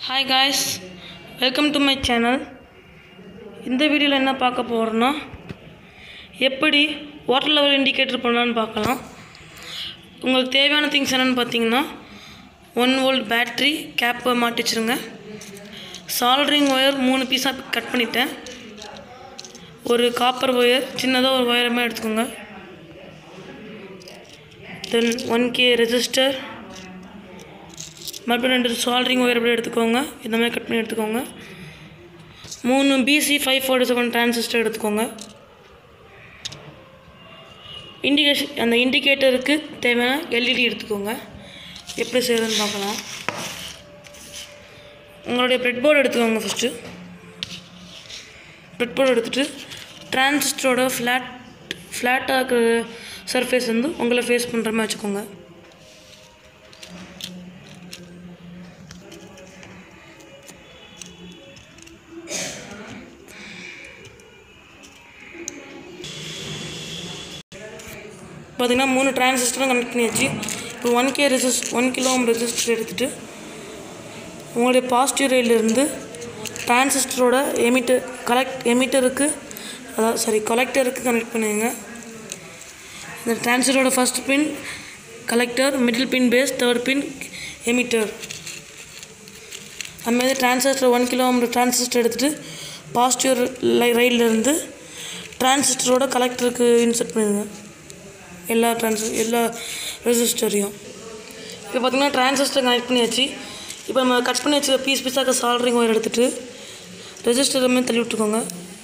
hi guys welcome to my channel இந்த வீடியோவில் என்ன பார்க்க போகிறோன்னா எப்படி வாட்டர் லெவல் இண்டிகேட்டர் பண்ணலான்னு பார்க்கலாம் உங்களுக்கு தேவையான திங்ஸ் என்னென்னு பார்த்தீங்கன்னா ஒன் வோல்ட் பேட்ரி கேப்பை மாட்டி வச்சுருங்க சால்ட்ரிங் ஒயர் மூணு பீஸாக கட் பண்ணிட்டேன் ஒரு காப்பர் ஒயர் சின்னதாக ஒரு ஒயரமாக எடுத்துக்கோங்க தென் ஒன் கே ரெஜிஸ்டர் மறுபடியும் ரெண்டு சால்ட்ரிங் ஒயர் அப்படியே எடுத்துக்கோங்க இந்த மாதிரி கட் பண்ணி எடுத்துக்கோங்க மூணு BC five forty seven transistor எடுத்துக்கோங்க இண்டிகேஷன் அந்த இண்டிகேட்டருக்கு தேவையான எல்இடி எடுத்துக்கோங்க எப்படி செய்யறதுன்னு பார்க்கலாம் உங்களுடைய ப்ரெட் போர்டு எடுத்துக்கோங்க ஃபஸ்ட்டு ப்ரெட் போர்டு எடுத்துகிட்டு டிரான்சிஸ்டரோட ஃப்ளாட் ஃப்ளாட்டாக இருக்கிற சர்ஃபேஸ் வந்து உங்களை ஃபேஸ் பண்ணுற மாதிரி வச்சுக்கோங்க பார்த்தீங்கன்னா மூணு டிரான்சிஸ்டரும் கனெக்ட் பண்ணியாச்சு இப்போ one K resist one kilo resistor எடுத்துகிட்டு உங்களுடைய பாசிட்டிவ் ரயிலிருந்து டிரான்சிஸ்டரோட எமிட்டர் கலெக்ட் எமிட்டருக்கு அதாவது சாரி கலெக்டருக்கு கனெக்ட் பண்ணுங்க இந்த டிரான்சிஸ்டரோட first pin collector middle pin base third pin emitter அதுமாதிரி டிரான்சிஸ்டர் ஒன் கிலோ டிரான்சிஸ்டர் எடுத்துகிட்டு பாசிட்டிவ் ரயிலிருந்து டிரான்சிஸ்டரோட கலெக்டருக்கு இன்சர்ட் பண்ணிடுங்க எல்லா ட்ரான்ஸ் எல்லா ரெசிஸ்டரையும் இப்போ பார்த்தீங்கன்னா டிரான்சிஸ்டர் கனெக்ட் பண்ணியாச்சு இப்போ நம்ம கட் பண்ணி வச்சு பீஸ் பீஸாக சால்ட்ரிங் ஒயர் எடுத்துகிட்டு ரெஜிஸ்டர் எல்லாமே தள்ளி விட்டுக்கோங்க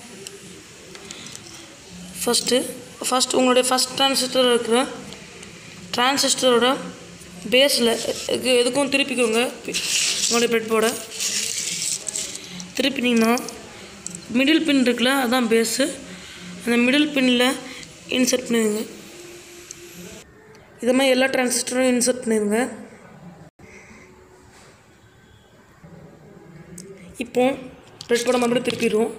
ஃபஸ்ட்டு ஃபஸ்ட் உங்களுடைய ஃபஸ்ட் டிரான்சிஸ்டர் இருக்கிற டிரான்சிஸ்டரோட பேஸில் எதுக்கும் திருப்பிக்கோங்க உங்களுடைய ப்ரெட் போர்டை திருப்பினீங்கன்னா மிடில் பின் இருக்குல்ல அதுதான் பேஸு அந்த மிடில் பின்னில் இன்சர்ட் பண்ணிடுங்க இது மாதிரி எல்லா டிரான்சிஸ்டரும் இன்சர்ட் பண்ணிடுங்க இப்போ ப்ரெட் போட மறுபடியும் திருப்பிடுவோம்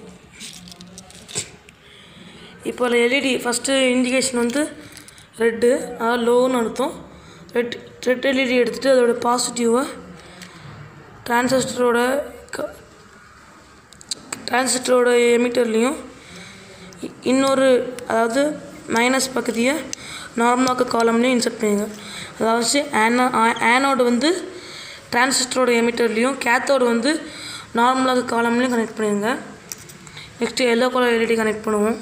இப்போ அதில் எல்இடி ஃபஸ்ட்டு இண்டிகேஷன் வந்து ரெட்டு அதாவது லோன்னு அர்த்தம் ரெட் ரெட் எல்இடி எடுத்துகிட்டு அதோட பாசிட்டிவை டிரான்சிஸ்டரோட க டிரான்சிஸ்டரோட எமிட்டர்லேயும் இன்னொரு அதாவது மைனஸ் பக்கத்தையே நார்மலாக காலம்லேயும் இன்சர்ட் பண்ணுங்க அதாவது ஆனோ ஆனோடு வந்து டிரான்சிஸ்டரோட எமிட்டர்லேயும் கேத்தோடு வந்து நார்மலாக காலம்லேயும் கனெக்ட் பண்ணிடுங்க next yellow colour LED connect பண்ணுவோம்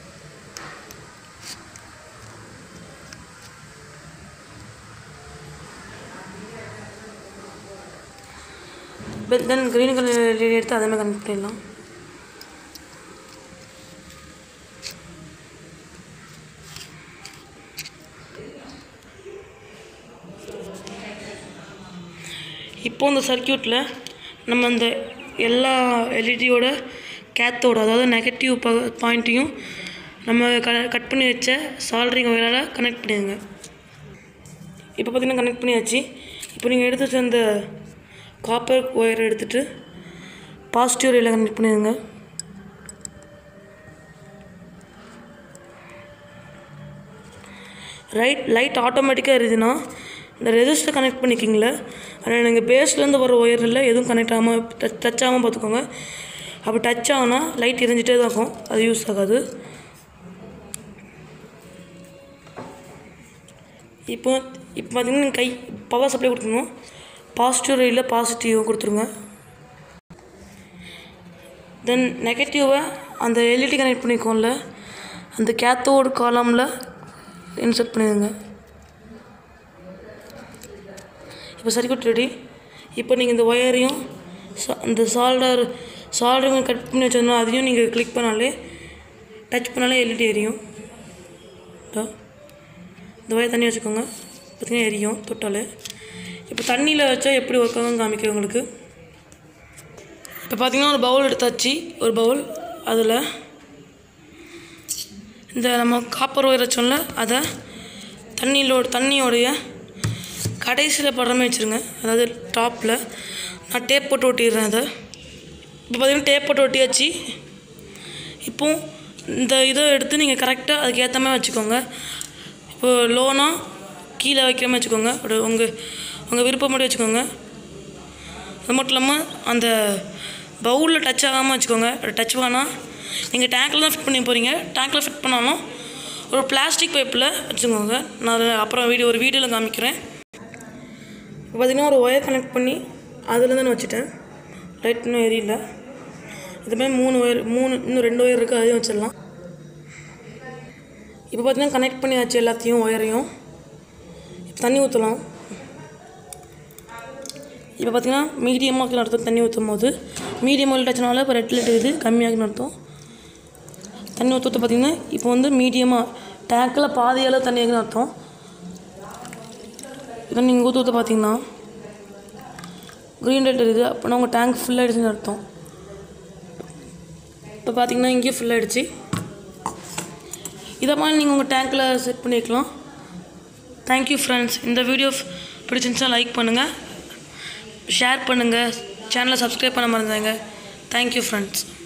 தென் க்ரீன் கலர் எல்இடி எடுத்து அதே மாதிரி கனெக்ட் பண்ணிடலாம் இப்போ இந்த சர்க்கியூட்டில் நம்ம அந்த எல்லா எல்இடியோட கேத்தோட அதாவது நெகட்டிவ் ப பாயிண்ட்டையும் நம்ம க கட் பண்ணி வச்ச சால்ட்ரிங் ஒயரால் கனெக்ட் பண்ணிடுங்க இப்போ பார்த்திங்கன்னா கனெக்ட் பண்ணியாச்சு இப்போ நீங்கள் எடுத்து வச்ச அந்த காப்பர் ஒயர் எடுத்துகிட்டு பாசிட்டிவ் ரயிலில் கனெக்ட் பண்ணிடுங்க ரைட் லைட் ஆட்டோமேட்டிக்காக எரியுதுன்னா இந்த ரெஜிஸ்டர் கனெக்ட் பண்ணிக்கிங்கள அதில் நீங்கள் பேஸ்லேருந்து வர ஒயரில் எதுவும் கனெக்ட் ஆகாமல் டச் டச் ஆகாமல் பார்த்துக்கோங்க அப்போ டச் ஆகுனா லைட் எரிஞ்சிட்டே தான் இருக்கும் அது யூஸ் ஆகாது இப்போ இப்போ பார்த்தீங்கன்னா கை பவர் சப்ளை கொடுக்கணும் பாசிட்டிவ் ரயிலில் பாசிட்டிவ் கொடுத்துருங்க தென் நெகட்டிவை அந்த எல்இடி கனெக்ட் பண்ணிக்கோம்ல அந்த கேத்தோடு காலமில் இன்சர்ட் பண்ணிடுங்க இப்போ சர்க்கியூட் ரெடி இப்போ நீங்கள் இந்த ஒயரையும் இந்த சால்டர் சால்டரிங் கட் பண்ணி வச்சிருந்தோம் அதையும் நீங்கள் கிளிக் பண்ணாலே டச் பண்ணாலே எல்இடி எரியும் இந்த ஒயர் தண்ணி வச்சுக்கோங்க பார்த்தீங்கன்னா எரியும் தொட்டாலே இப்போ தண்ணியில் வச்சா எப்படி ஒர்க் ஆகும் காமிக்கிறேன் உங்களுக்கு இப்போ பார்த்தீங்கன்னா ஒரு பவுல் எடுத்தாச்சு ஒரு பவுல் அதில் இந்த நம்ம காப்பர் ஒயர் வச்சோம்ல அதை தண்ணியிலோ தண்ணியோடைய கடைசியில் படுற மாதிரி வச்சுருங்க அதாவது டாப்பில் நான் டேப் போட்டு ஒட்டிடுறேன் அதை இப்போ பார்த்தீங்கன்னா டேப் போட்டு ஒட்டியாச்சு இப்போ இந்த இதை எடுத்து நீங்கள் கரெக்டாக அதுக்கு ஏற்ற மாதிரி வச்சுக்கோங்க இப்போ லோனாக கீழே வைக்கிற மாதிரி வச்சுக்கோங்க அப்படி உங்கள் உங்கள் விருப்பப்படி வச்சுக்கோங்க அது மட்டும் இல்லாமல் அந்த பவுலில் டச் ஆகாமல் வச்சுக்கோங்க டச் வேணாம் நீங்கள் டேங்க்கில் தான் ஃபிட் பண்ணி போகிறீங்க டேங்க்கில் ஃபிட் பண்ணாலும் ஒரு பிளாஸ்டிக் பைப்பில் வச்சுக்கோங்க நான் அதை அப்புறம் வீடியோ ஒரு வீடியோவில் காமிக்கிறேன் இப்போ பார்த்தீங்கன்னா ஒரு ஒயர் கனெக்ட் பண்ணி அதுலேருந்து நான் வச்சுட்டேன் லைட் இன்னும் எரியல இதுமாதிரி மூணு ஒயர் மூணு இன்னும் ரெண்டு ஒயர் இருக்குது அதையும் வச்சிடலாம் இப்போ பார்த்தீங்கன்னா கனெக்ட் பண்ணியாச்சு எல்லாத்தையும் ஒயரையும் இப்போ தண்ணி ஊற்றலாம் இப்போ பார்த்தீங்கன்னா மீடியமாக அர்த்தம் தண்ணி ஊற்றும் போது மீடியம் ஆயில் டச்சுனால இப்போ ரெட் லைட் இது கம்மியாகுன்னு அர்த்தம் தண்ணி ஊற்ற ஊற்ற பார்த்தீங்கன்னா இப்போ வந்து மீடியமாக டேங்கில் பாதி அளவு தண்ணி இருக்குன்னு அர்த்தம் இதை நீங்கள் ஊற்ற ஊற்ற பார்த்தீங்கன்னா க்ரீன் லைட் இருக்குது அப்படின்னா உங்கள் டேங்க் ஃபுல் ஆகிடுச்சுன்னு அர்த்தம் இப்போ பார்த்தீங்கன்னா இங்கேயும் ஃபுல் ஆகிடுச்சு இதை மாதிரி நீங்கள் உங்கள் டேங்க்கில் செட் பண்ணிக்கலாம் தேங்க்யூ ஃப்ரெண்ட்ஸ் இந்த வீடியோ பிடிச்சிருந்துச்சா லைக் பண்ணுங்கள் ஷேர் பண்ணுங்கள் சேனலை சப்ஸ்கிரைப் பண்ண மறந்தாங்க தேங்க்யூ ஃப்ரெண்ட்ஸ்